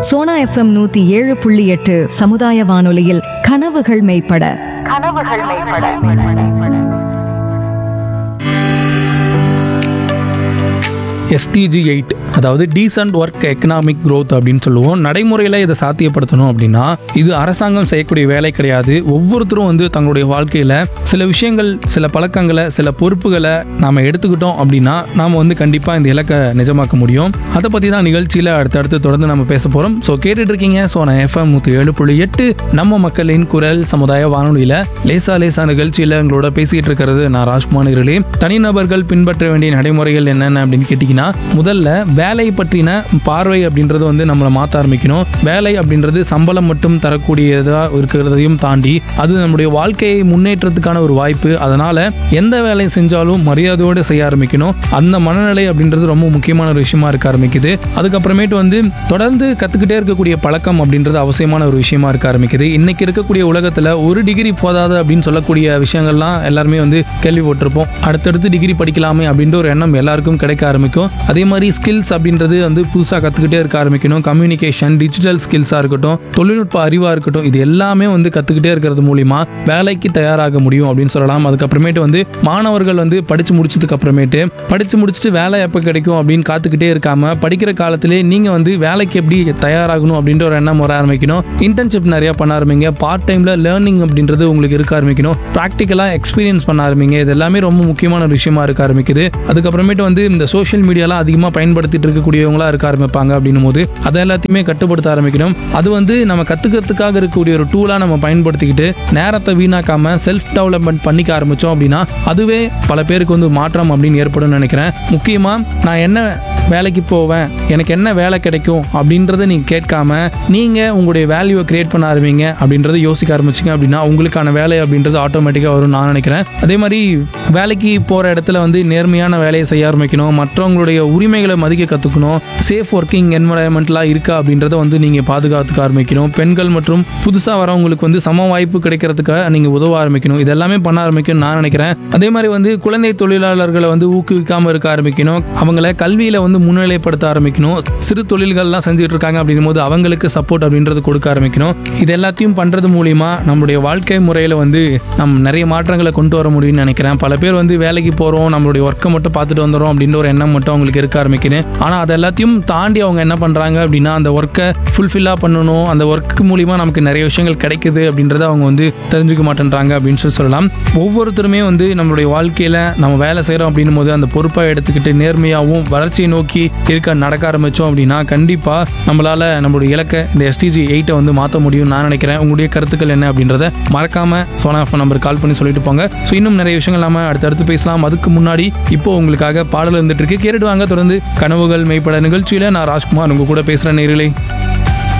Sona FM நூத்தி ஏழு புள்ளி எட்டு சமுதாய வானொலியில் கனவுகள் மெய்ப்பட கனவுகள் மேம்பட எஸ்டிஜி எயிட் அதாவது டீசன்ட் ஒர்க் எக்கனாமிக் growth அப்படின்னு சொல்லுவோம் நடைமுறையில் இதை சாத்தியப்படுத்தணும் அப்படின்னா இது அரசாங்கம் செய்யக்கூடிய வேலை கிடையாது ஒவ்வொருத்தரும் வந்து தங்களுடைய வாழ்க்கையில் சில விஷயங்கள் சில பழக்கங்களை சில பொறுப்புகளை நாம் எடுத்துக்கிட்டோம் அப்படின்னா நாம் வந்து கண்டிப்பாக இந்த இலக்கை நிஜமாக்க முடியும் அதை பற்றி தான் நிகழ்ச்சியில் அடுத்தடுத்து தொடர்ந்து நம்ம பேச போகிறோம் ஸோ கேட்டுட்டு இருக்கீங்க ஸோ நான் எஃப்எம் நூற்றி ஏழு புள்ளி எட்டு நம்ம மக்களின் குரல் சமுதாய வானொலியில் லேசா லேசா நிகழ்ச்சியில் எங்களோட பேசிக்கிட்டு இருக்கிறது நான் ராஜ்குமார் நேர்களே தனிநபர்கள் பின்பற்ற வேண்டிய நடைமுறைகள் என்னென்ன அப்படின்னு கேட்டிங்கன்னா முதல்ல வேலை பற்றின பார்வை அப்படின்றது வந்து நம்மளை மாற்ற ஆரம்பிக்கணும் வேலை அப்படின்றது சம்பளம் மட்டும் தரக்கூடியதாக இருக்கிறதையும் தாண்டி அது நம்முடைய வாழ்க்கையை முன்னேற்றத்துக்கான ஒரு வாய்ப்பு அதனால எந்த வேலை செஞ்சாலும் மரியாதையோடு செய்ய ஆரம்பிக்கணும் அந்த மனநிலை அப்படின்றது ரொம்ப முக்கியமான ஒரு விஷயமா இருக்க ஆரம்பிக்குது அதுக்கப்புறமேட்டு வந்து தொடர்ந்து கத்துக்கிட்டே இருக்கக்கூடிய பழக்கம் அப்படின்றது அவசியமான ஒரு விஷயமா இருக்க ஆரம்பிக்குது இன்னைக்கு இருக்கக்கூடிய உலகத்துல ஒரு டிகிரி போதாது அப்படின்னு சொல்லக்கூடிய விஷயங்கள்லாம் எல்லாருமே வந்து கேள்விப்பட்டிருப்போம் அடுத்தடுத்து டிகிரி படிக்கலாமே அப்படின்ற ஒரு எண்ணம் எல்லாருக்கும் கிடைக்க ஆரம்பிக்கும் அதே மாதிரி ஸ்கில்ஸ் அப்படின்றது வந்து புதுசாக கற்றுக்கிட்டே இருக்க ஆரம்பிக்கணும் கம்யூனிகேஷன் டிஜிட்டல் ஸ்கில்ஸாக இருக்கட்டும் தொழில்நுட்ப அறிவாக இருக்கட்டும் இது எல்லாமே வந்து கற்றுக்கிட்டே இருக்கிறது மூலிமா வேலைக்கு தயாராக முடியும் அப்படின்னு சொல்லலாம் அதுக்கப்புறமேட்டு வந்து மாணவர்கள் வந்து படித்து முடிச்சதுக்கு அப்புறமேட்டு படித்து முடிச்சுட்டு வேலை எப்போ கிடைக்கும் அப்படின்னு காத்துக்கிட்டே இருக்காம படிக்கிற காலத்திலே நீங்கள் வந்து வேலைக்கு எப்படி தயாராகணும் அப்படின்ற ஒரு எண்ணம் வர ஆரம்பிக்கணும் இன்டர்ன்ஷிப் நிறையா பண்ண ஆரம்பிங்க பார்ட் டைமில் லேர்னிங் அப்படின்றது உங்களுக்கு இருக்க ஆரம்பிக்கணும் ப்ராக்டிக்கலாக எக்ஸ்பீரியன்ஸ் பண்ண ஆரம்பிங்க இது எல்லாமே ரொம்ப முக்கியமான ஒரு விஷயமா இருக்க ஆரம்பிக்குது அதுக்கப்புறமேட்டு வந்து இந்த சோஷியல் மீடியாலாம் அதிகமாக பயன்படுத்திட்டு இருக்கக்கூடியவங்களா இருக்க ஆரம்பிப்பாங்க அப்படின்னும் போது அதை எல்லாத்தையுமே கட்டுப்படுத்த ஆரம்பிக்கணும் அது வந்து நம்ம கற்றுக்கிறதுக்காக இருக்கக்கூடிய ஒரு டூலாக நம்ம பயன்படுத்திக்கிட்டு நேரத்தை வீணாக்காம செல்ஃப் டெவலப்மெண்ட் பண்ணிக்க ஆரம்பித்தோம் அப்படின்னா அதுவே பல பேருக்கு வந்து மாற்றம் அப்படின்னு ஏற்படும்னு நினைக்கிறேன் முக்கியமாக நான் என்ன வேலைக்கு போவேன் எனக்கு என்ன வேலை கிடைக்கும் அப்படின்றத நீங்கள் கேட்காம நீங்கள் உங்களுடைய வேல்யூவை கிரியேட் பண்ண ஆரம்பிங்க அப்படின்றத யோசிக்க ஆரம்பிச்சிங்க அப்படின்னா உங்களுக்கான வேலை அப்படின்றது ஆட்டோமேட்டிக்காக வரும் நான் நினைக்கிறேன் அதே மாதிரி வேலைக்கு போகிற இடத்துல வந்து நேர்மையான வேலையை செய்ய ஆரம்பிக்கணும் மற்றவங்களுடைய உரிமைகளை மதிக்க கற்றுக்கணும் சேஃப் ஒர்க்கிங் என்வரான்மெண்ட்லாம் இருக்கா அப்படின்றத வந்து நீங்கள் பாதுகாத்துக்க ஆரம்பிக்கணும் பெண்கள் மற்றும் புதுசாக வரவங்களுக்கு வந்து சம வாய்ப்பு கிடைக்கிறதுக்காக நீங்கள் உதவ ஆரம்பிக்கணும் இதெல்லாமே பண்ண ஆரம்பிக்கணும் நான் நினைக்கிறேன் அதே மாதிரி வந்து குழந்தை தொழிலாளர்களை வந்து ஊக்குவிக்காமல் இருக்க ஆரம்பிக்கணும் அவங்கள கல்வியில் வந்து முன்னிலைப்படுத்த ஆரம்பிக்கணும் சிறு தொழில்கள்லாம் செஞ்சுட்டு இருக்காங்க அப்படின்னும் போது அவங்களுக்கு சப்போர்ட் அப்படின்றது கொடுக்க ஆரம்பிக்கணும் இது எல்லாத்தையும் பண்ணுறது மூலிமா நம்மளுடைய வாழ்க்கை முறையில் வந்து நம்ம நிறைய மாற்றங்களை கொண்டு வர முடியும்னு நினைக்கிறேன் பல பேர் வந்து வேலைக்கு போகிறோம் நம்மளுடைய ஒர்க்கை மட்டும் பார்த்துட்டு வந்துடும் அப்படின்ற ஒரு எண்ணம் மட்டும் அவங்களுக்கு இருக்க ஆரம்பிக்கணும் ஆனால் அது எல்லாத்தையும் தாண்டி அவங்க என்ன பண்ணுறாங்க அப்படின்னா அந்த ஒர்க்கை ஃபுல்ஃபில்லாக பண்ணணும் அந்த ஒர்க்கு மூலிமா நமக்கு நிறைய விஷயங்கள் கிடைக்குது அப்படின்றத அவங்க வந்து தெரிஞ்சுக்க மாட்டேன்றாங்க அப்படின்னு சொல்லி சொல்லலாம் ஒவ்வொருத்தருமே வந்து நம்மளுடைய வாழ்க்கையில் நம்ம வேலை செய்கிறோம் அப்படின்னும் போது அந்த பொறுப்பை எடுத்துக்கிட்டு நேர்மையாகவும் வளர்ச்சியை நோக்கி இருக்க நடக்க ஆரம்பித்தோம் அப்படின்னா கண்டிப்பாக நம்மளால் நம்மளுடைய இலக்கை இந்த எஸ்டிஜி எயிட்டை வந்து மாற்ற முடியும் நான் நினைக்கிறேன் உங்களுடைய கருத்துக்கள் என்ன அப்படின்றத மறக்காம சோனா ஃபோன் நம்பர் கால் பண்ணி சொல்லிட்டு போங்க ஸோ இன்னும் நிறைய விஷயங்கள் நாம அடுத்தடுத்து பேசலாம் அதுக்கு முன்னாடி இப்போ உங்களுக்காக பாடல் இருந்துட்டு இருக்கு கேட்டுட்டு வாங்க தொடர்ந்து கனவுகள் மெய்ப்பட நிகழ்ச்சியில் நான் ராஜ்குமார் உங்க கூட பேசுகிறேன் நேர்களே